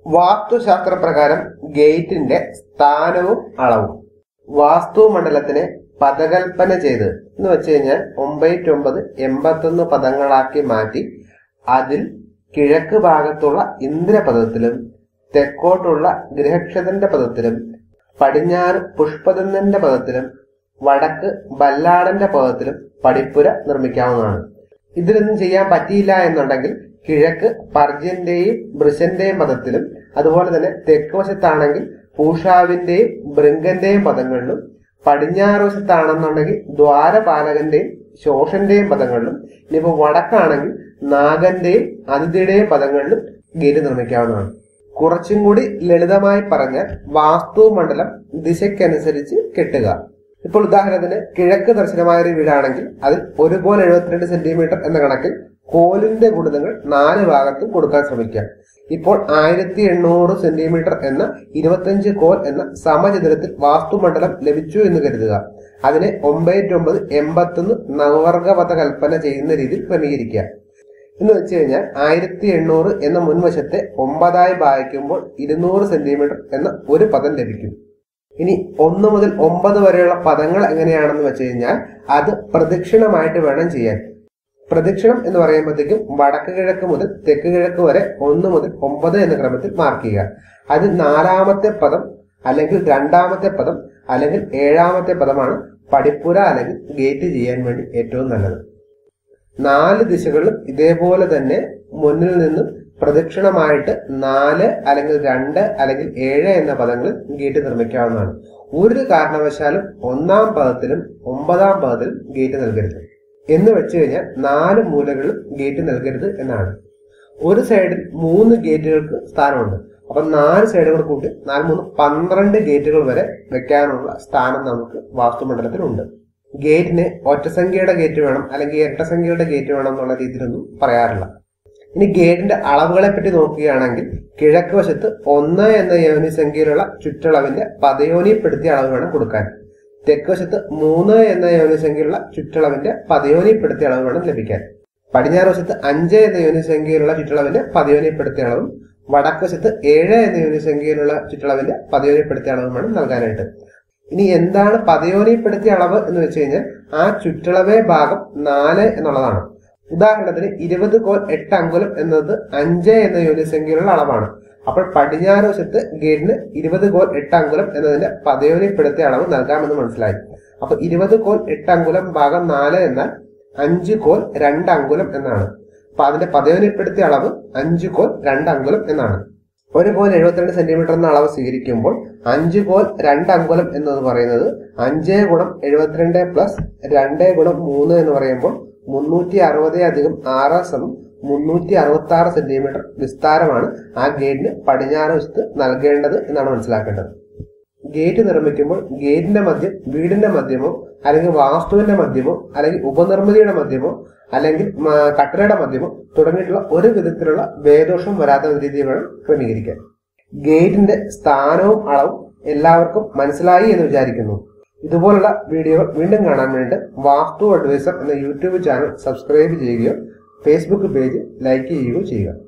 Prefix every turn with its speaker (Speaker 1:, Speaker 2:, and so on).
Speaker 1: വാസ്തുശാസ്ത്ര പ്രകാരം ഗേറ്റിന്റെ സ്ഥാനവും അളവും വാസ്തു മണ്ഡലത്തിനെ പദകൽപ്പന ചെയ്ത് എന്ന് വെച്ച് കഴിഞ്ഞാൽ ഒമ്പത് എൺപത്തൊന്ന് പദങ്ങളാക്കി മാറ്റി അതിൽ കിഴക്ക് ഭാഗത്തുള്ള ഇന്ദ്രപദത്തിലും തെക്കോട്ടുള്ള ഗൃഹക്ഷതന്റെ പദത്തിലും പടിഞ്ഞാറ് പുഷ്പതന്നന്റെ പദത്തിലും വടക്ക് ബല്ലാടന്റെ പദത്തിലും പടിപ്പുര നിർമ്മിക്കാവുന്നതാണ് ഇതിലൊന്നും ചെയ്യാൻ പറ്റിയില്ല എന്നുണ്ടെങ്കിൽ കിഴക്ക് പർജ്യന്റെയും വൃഷന്റെയും പദത്തിലും അതുപോലെ തന്നെ തെക്ക് വശത്താണെങ്കിൽ പൂഷാവിന്റെയും ബൃങ്കന്റെയും പദങ്ങളിലും പടിഞ്ഞാറ് വശത്താണെന്നുണ്ടെങ്കിൽ ദ്വാരപാലകന്റെയും ശോഷന്റെയും പദങ്ങളിലും ഇനിയിപ്പോൾ വടക്കാണെങ്കിൽ നാഗന്റെയും അതിഥിയുടെയും പദങ്ങളിലും ഗേറ്റ് നിർമ്മിക്കാവുന്നതാണ് കുറച്ചും കൂടി ലളിതമായി പറഞ്ഞാൽ വാസ്തു മണ്ഡലം ദിശയ്ക്കനുസരിച്ച് കെട്ടുക ഇപ്പോൾ ഉദാഹരണത്തിന് കിഴക്ക് ദർശനമായ ഒരു വീടാണെങ്കിൽ അതിൽ ഒരു കോൽ എഴുപത്തിരണ്ട് സെന്റിമീറ്റർ എന്ന കണക്കിൽ കോലിന്റെ ഗുണിതങ്ങൾ നാല് ഭാഗത്തും കൊടുക്കാൻ ശ്രമിക്കുക ഇപ്പോൾ ആയിരത്തി എണ്ണൂറ് സെന്റിമീറ്റർ എന്ന ഇരുപത്തഞ്ച് കോൽ എന്ന സമചതുരത്തിൽ വാസ്തുമണ്ഡലം ലഭിച്ചു എന്ന് കരുതുക അതിനെ ഒമ്പത് എൺപത്തൊന്ന് നവവർഗപഥ കൽപ്പന ചെയ്യുന്ന രീതിയിൽ ക്രമീകരിക്കുക എന്ന് വെച്ച് കഴിഞ്ഞാൽ ആയിരത്തി എണ്ണൂറ് എന്ന മുൻവശത്തെ ഒമ്പതായി ഭാഗിക്കുമ്പോൾ ഇരുന്നൂറ് സെന്റിമീറ്റർ എന്ന ഒരു പദം ലഭിക്കും ഇനി ഒന്ന് മുതൽ ഒമ്പത് വരെയുള്ള പദങ്ങൾ എങ്ങനെയാണെന്ന് വെച്ച് കഴിഞ്ഞാൽ അത് പ്രദക്ഷിണമായിട്ട് വേണം ചെയ്യാൻ പ്രദക്ഷിണം എന്ന് പറയുമ്പോഴത്തേക്കും വടക്ക് കിഴക്ക് മുതൽ തെക്ക് കിഴക്ക് വരെ ഒന്ന് മുതൽ ഒമ്പത് എന്ന ക്രമത്തിൽ മാർക്ക് ചെയ്യുക അത് നാലാമത്തെ പദം അല്ലെങ്കിൽ രണ്ടാമത്തെ പദം അല്ലെങ്കിൽ ഏഴാമത്തെ പദമാണ് പടിപ്പുര അല്ലെങ്കിൽ ഗേറ്റ് ചെയ്യാൻ വേണ്ടി ഏറ്റവും നല്ലത് നാല് ദിശകളിലും ഇതേപോലെ തന്നെ മുന്നിൽ നിന്നും പ്രദക്ഷിണമായിട്ട് നാല് അല്ലെങ്കിൽ രണ്ട് അല്ലെങ്കിൽ ഏഴ് എന്ന പദങ്ങളിൽ ഗേറ്റ് നിർമ്മിക്കാവുന്നതാണ് ഒരു കാരണവശാലും ഒന്നാം പദത്തിലും ഒമ്പതാം പദത്തിലും ഗേറ്റ് നൽകരുത് എന്ന് വെച്ച് കഴിഞ്ഞാൽ നാല് മൂലകളിലും ഗേറ്റ് നൽകരുത് എന്നാണ് ഒരു സൈഡിൽ മൂന്ന് ഗേറ്റുകൾക്ക് സ്ഥാനമുണ്ട് അപ്പൊ നാല് സൈഡുകൾ കൂട്ടി നാല് മൂന്ന് പന്ത്രണ്ട് ഗേറ്റുകൾ വരെ വെക്കാനുള്ള സ്ഥാനം നമുക്ക് വാസ്തുമണ്ഡലത്തിലുണ്ട് ഗേറ്റിന് ഒറ്റസംഖ്യയുടെ ഗേറ്റ് വേണം അല്ലെങ്കിൽ ഇരട്ടസംഖ്യയുടെ ഗേറ്റ് വേണം എന്നുള്ള രീതിയിലൊന്നും പറയാറില്ല ഇനി ഗേറ്റിന്റെ അളവുകളെ പറ്റി നോക്കുകയാണെങ്കിൽ കിഴക്ക് വശത്ത് ഒന്ന് എന്ന യോനി സംഖ്യയിലുള്ള ചുറ്റളവിന്റെ പദയോനിപ്പെടുത്തിയ അളവ് വേണം കൊടുക്കാൻ തെക്ക് വശത്ത് മൂന്ന് എന്ന യോനി സംഖ്യയിലുള്ള ചുറ്റളവിന്റെ പദയോനിപ്പെടുത്തിയ അളവ് വേണം ലഭിക്കാൻ പടിഞ്ഞാറ് വശത്ത് അഞ്ച് എന്ന യോനി സംഖ്യയിലുള്ള ചുറ്റളവിന്റെ പദയോനിപ്പെടുത്തിയ അളവും വടക്ക് വശത്ത് ഏഴ് എന്ന യോനി സംഖ്യയിലുള്ള ചുറ്റളവിന്റെ പദയോനിപ്പെടുത്തിയ അളവും വേണം നൽകാനായിട്ട് ഇനി എന്താണ് പദയോനിപ്പെടുത്തിയ അളവ് എന്ന് വെച്ച് കഴിഞ്ഞാൽ ആ ചുറ്റളവേ ഭാഗം നാല് എന്നുള്ളതാണ് ഉദാഹരണത്തിന് ഇരുപത് കോൽ എട്ട് അങ്കുലം എന്നത് അഞ്ച് എന്ന യോനിസംഖ്യയിലുള്ള അളവാണ് അപ്പോൾ പടിഞ്ഞാറ് വശത്ത് ഗേറ്റിന് ഇരുപത് കോൽ എട്ട് അങ്കുലം എന്നതിന്റെ പദയോനിപ്പെടുത്തിയ അളവ് നൽകാമെന്ന് മനസ്സിലായി അപ്പൊ ഇരുപത് കോൽ എട്ട് അങ്കുലം ഭാഗം നാല് എന്നാൽ അഞ്ച് കോൽ രണ്ട് അങ്കുലം എന്നാണ് അപ്പൊ അതിന്റെ പദയോനിപ്പെടുത്തിയ അളവ് അഞ്ച് കോൽ രണ്ട് അങ്കുലം എന്നാണ് ഒരു കോൽ എഴുപത്തിരണ്ട് സെന്റിമീറ്റർ എന്ന അളവ് സ്വീകരിക്കുമ്പോൾ അഞ്ച് കോൽ രണ്ട് അങ്കുലം എന്നത് പറയുന്നത് അഞ്ച് ഗുണം എഴുപത്തിരണ്ട് പ്ലസ് രണ്ട് ഗുണം മൂന്ന് എന്ന് പറയുമ്പോൾ മുന്നൂറ്റി അറുപത് അധികം ആറ് സമം മുന്നൂറ്റി അറുപത്തി ആറ് സെന്റിമീറ്റർ വിസ്താരമാണ് ആ ഗേറ്റിന് പടിഞ്ഞാറ് വശത്ത് നൽകേണ്ടത് എന്നാണ് മനസ്സിലാക്കേണ്ടത് ഗേറ്റ് നിർമ്മിക്കുമ്പോൾ ഗേറ്റിന്റെ മധ്യം വീടിന്റെ മധ്യമോ അല്ലെങ്കിൽ വാസ്തുവിന്റെ മധ്യമോ അല്ലെങ്കിൽ ഉപനിർമ്മിതിയുടെ മധ്യമോ അല്ലെങ്കിൽ കട്ടളയുടെ മധ്യമോ തുടങ്ങിയിട്ടുള്ള ഒരു വിധത്തിലുള്ള ഭേദോഷം വരാത്ത രീതിയിൽ വേണം ക്രമീകരിക്കാൻ ഗേറ്റിന്റെ സ്ഥാനവും അളവും എല്ലാവർക്കും മനസ്സിലായി എന്ന് വിചാരിക്കുന്നു ഇതുപോലുള്ള വീഡിയോകൾ വീണ്ടും കാണാൻ വേണ്ടി വാസ്തു അഡ്വൈസർ എന്ന യൂട്യൂബ് ചാനൽ സബ്സ്ക്രൈബ് ചെയ്യുകയോ ഫേസ്ബുക്ക് പേജ് ലൈക്ക് ചെയ്യുകയോ ചെയ്യുക